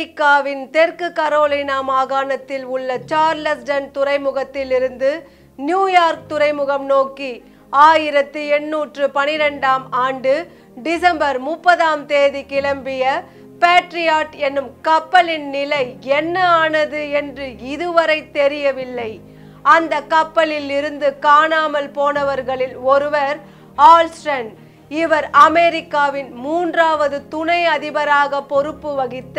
அமெரிக்காவின் தெற்கு கரோலினா மாகாணத்தில் உள்ள சார்லஸ்டன் துறைமுகத்தில் இருந்து நியூயார்க் துறைமுகம் நோக்கி ஆயிரத்தி எண்ணூற்று பனிரெண்டாம் ஆண்டு டிசம்பர் முப்பதாம் தேதி கிளம்பிய பேட்ரியாட் என்னும் கப்பலின் நிலை என்ன ஆனது என்று இதுவரை தெரியவில்லை அந்த கப்பலில் இருந்து காணாமல் போனவர்களில் ஒருவர் ஆல்ஸ்டன் இவர் அமெரிக்காவின் மூன்றாவது துணை அதிபராக பொறுப்பு வகித்த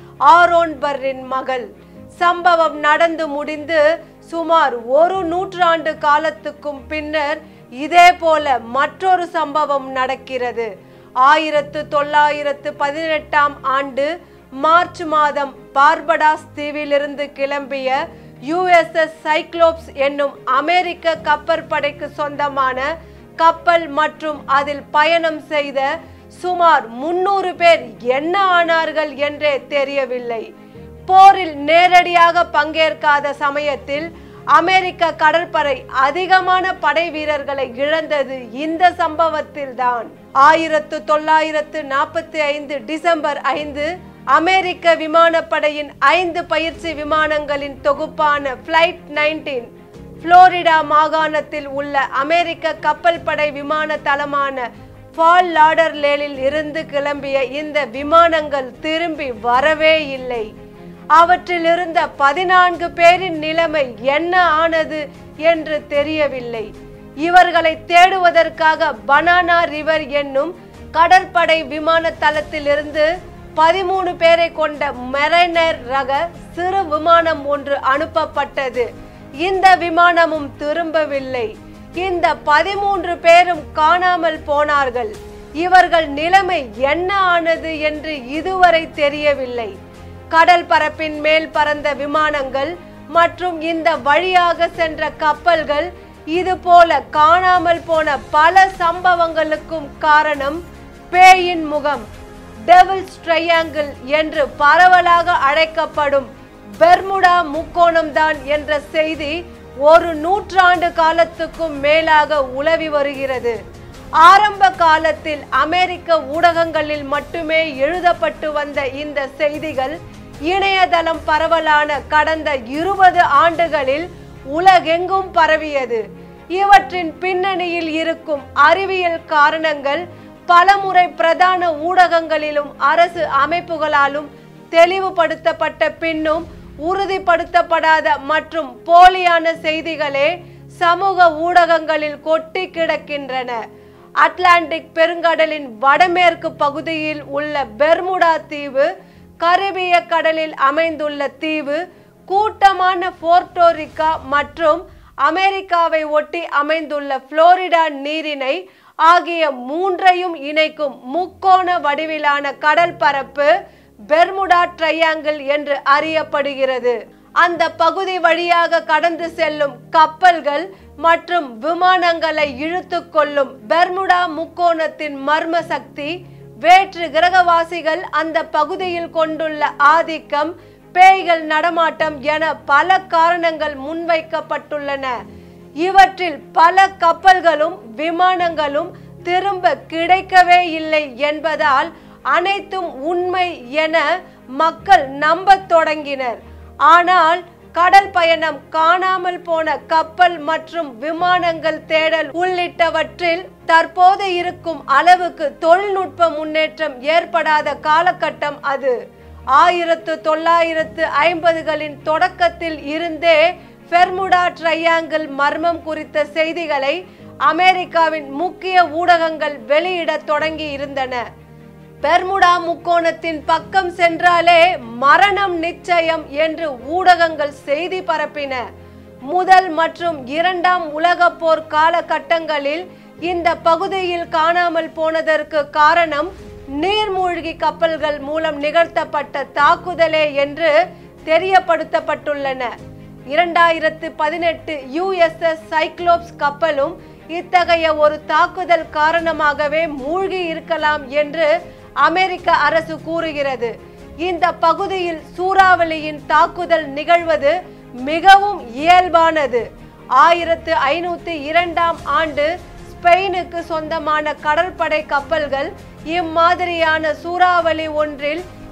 ஆரோன்பரின் மகள் சம்பவம் நடந்து முடிந்து சுமார் ஒரு நூற்றாண்டு காலத்துக்கும் பின்னர் இதே போல மற்றொரு சம்பவம் நடக்கிறது ஆயிரத்து தொள்ளாயிரத்து பதினெட்டாம் ஆண்டு மார்ச் மாதம் பார்படாஸ் தீவிலிருந்து கிளம்பிய யுஎஸ்எஸ் சைக்ளோப்ஸ் என்னும் அமெரிக்க கப்பற்படைக்கு சொந்தமான கப்பல் மற்றும் அதில் பயணம் செய்த சுமார் முன்னூறு பேர் என்ன ஆனார்கள் என்றே தெரியவில்லை போரில் நேரடியாக பங்கேற்காத சமயத்தில் அமெரிக்க கடற்படை அதிகமான படை வீரர்களை இழந்தது இந்த சம்பவத்தில் தான் ஆயிரத்து தொள்ளாயிரத்து நாற்பத்தி ஐந்து டிசம்பர் ஐந்து அமெரிக்க விமானப்படையின் ஐந்து பயிற்சி விமானங்களின் தொகுப்பான பிளைட் நைன்டீன் புளோரிடா மாகாணத்தில் உள்ள அமெரிக்க கப்பல் படை விமான தளமான ஃபால் லாடர்லேலில் இருந்து கிளம்பிய இந்த விமானங்கள் திரும்பி வரவே இல்லை அவற்றில் இருந்த பதினான்கு பேரின் நிலைமை என்ன ஆனது என்று தெரியவில்லை இவர்களை தேடுவதற்காக பனானா ரிவர் என்னும் கடற்படை விமான தளத்திலிருந்து பதிமூணு பேரை கொண்ட மெரைனர் ரக சிறு விமானம் ஒன்று அனுப்பப்பட்டது இந்த விமானமும் திரும்பவில்லை இந்த பதிமூன்று பேரும் காணாமல் போனார்கள் இவர்கள் நிலைமை என்ன ஆனது என்று இதுவரை தெரியவில்லை கடல் பரப்பின் மேல் பறந்த விமானங்கள் மற்றும் இந்த வழியாக சென்ற கப்பல்கள் இது போல காணாமல் போன பல சம்பவங்களுக்கும் காரணம் பேயின் முகம் டெவில்ஸ் ட்ரையாங்கிள் என்று பரவலாக அழைக்கப்படும் பெர்முடா முக்கோணம்தான் என்ற செய்தி ஒரு நூற்றாண்டு காலத்துக்கும் மேலாக உலவி வருகிறது ஆரம்ப காலத்தில் அமெரிக்க ஊடகங்களில் மட்டுமே எழுதப்பட்டு வந்த இந்த செய்திகள் இணையதளம் பரவலான கடந்த இருபது ஆண்டுகளில் உலகெங்கும் பரவியது இவற்றின் பின்னணியில் இருக்கும் அறிவியல் காரணங்கள் பலமுறை பிரதான ஊடகங்களிலும் அரசு அமைப்புகளாலும் தெளிவுபடுத்தப்பட்ட பின்னும் உறுதிப்படுத்தப்படாத மற்றும் போலியான செய்திகளே சமூக ஊடகங்களில் கொட்டி கிடக்கின்றன அட்லாண்டிக் பெருங்கடலின் வடமேற்கு பகுதியில் உள்ள பெர்முடா தீவு கரிபிய கடலில் அமைந்துள்ள தீவு கூட்டமான போர்ட்டோரிக்கா மற்றும் அமெரிக்காவை ஒட்டி அமைந்துள்ள புளோரிடா நீரிணை ஆகிய மூன்றையும் இணைக்கும் முக்கோண வடிவிலான கடல் பரப்பு பெர்முடா ட்ரையாங்கிள் என்று அறியப்படுகிறது அந்த பகுதி வழியாக கடந்து செல்லும் கப்பல்கள் மற்றும் விமானங்களை இழுத்து கொள்ளும் பெர்முடா முக்கோணத்தின் மர்ம சக்தி வேற்று கிரகவாசிகள் அந்த பகுதியில் கொண்டுள்ள ஆதிக்கம் பேய்கள் நடமாட்டம் என பல காரணங்கள் முன்வைக்கப்பட்டுள்ளன இவற்றில் பல கப்பல்களும் விமானங்களும் திரும்ப கிடைக்கவே இல்லை என்பதால் அனைத்தும் உண்மை என மக்கள் நம்பத் தொடங்கினர் ஆனால் கடல் பயணம் காணாமல் போன கப்பல் மற்றும் விமானங்கள் தேடல் உள்ளிட்டவற்றில் தற்போது இருக்கும் அளவுக்கு தொழில்நுட்ப முன்னேற்றம் ஏற்படாத காலகட்டம் அது ஆயிரத்து தொள்ளாயிரத்து ஐம்பதுகளின் தொடக்கத்தில் இருந்தே பெர்முடா ட்ரையாங்கிள் மர்மம் குறித்த செய்திகளை அமெரிக்காவின் முக்கிய ஊடகங்கள் வெளியிடத் தொடங்கி இருந்தன பெர்முடா முக்கோணத்தின் பக்கம் சென்றாலே மரணம் நிச்சயம் என்று ஊடகங்கள் செய்தி பரப்பின முதல் மற்றும் இரண்டாம் உலகப் போர் காலகட்டங்களில் இந்த பகுதியில் காணாமல் போனதற்கு காரணம் நீர்மூழ்கி கப்பல்கள் மூலம் நிகழ்த்தப்பட்ட தாக்குதலே என்று தெரியப்படுத்தப்பட்டுள்ளன இரண்டாயிரத்து பதினெட்டு யுஎஸ்எஸ் சைக்ளோப்ஸ் கப்பலும் இத்தகைய ஒரு தாக்குதல் காரணமாகவே மூழ்கி இருக்கலாம் என்று அமெரிக்க அரசு கூறுகிறது இந்த பகுதியில் சூறாவளியின் தாக்குதல் நிகழ்வது மிகவும் இயல்பானது ஆயிரத்து ஐநூத்தி இரண்டாம் ஆண்டு ஸ்பெயினுக்கு சொந்தமான கடற்படை கப்பல்கள் இம்மாதிரியான சூறாவளி ஒன்றில்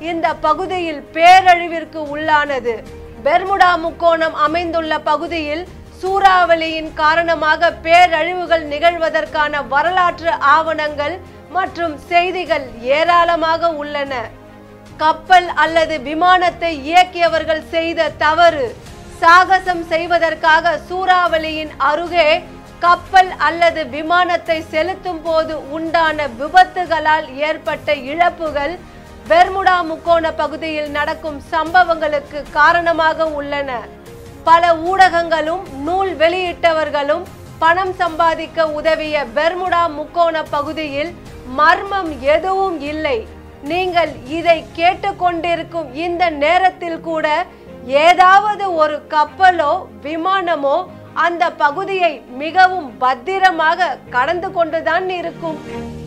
இந்த பகுதியில் பேரழிவிற்கு உள்ளானது பெர்முடா முக்கோணம் அமைந்துள்ள பகுதியில் சூறாவளியின் காரணமாக பேரழிவுகள் நிகழ்வதற்கான வரலாற்று ஆவணங்கள் மற்றும் செய்திகள் ஏராளமாக உள்ளன கப்பல் அல்லது விமானத்தை இயக்கியவர்கள் செய்த தவறு சாகசம் செய்வதற்காக சூறாவளியின் அருகே கப்பல் அல்லது விமானத்தை செலுத்தும் போது உண்டான விபத்துகளால் ஏற்பட்ட இழப்புகள் பெர்முடா முக்கோண பகுதியில் நடக்கும் சம்பவங்களுக்கு காரணமாக உள்ளன பல ஊடகங்களும் நூல் வெளியிட்டவர்களும் பணம் சம்பாதிக்க உதவிய பெர்முடா முக்கோண பகுதியில் மர்மம் எதுவும் இல்லை நீங்கள் இதை கேட்டுக்கொண்டிருக்கும் இந்த நேரத்தில் கூட ஏதாவது ஒரு கப்பலோ விமானமோ அந்த பகுதியை மிகவும் பத்திரமாக கடந்து கொண்டுதான் இருக்கும்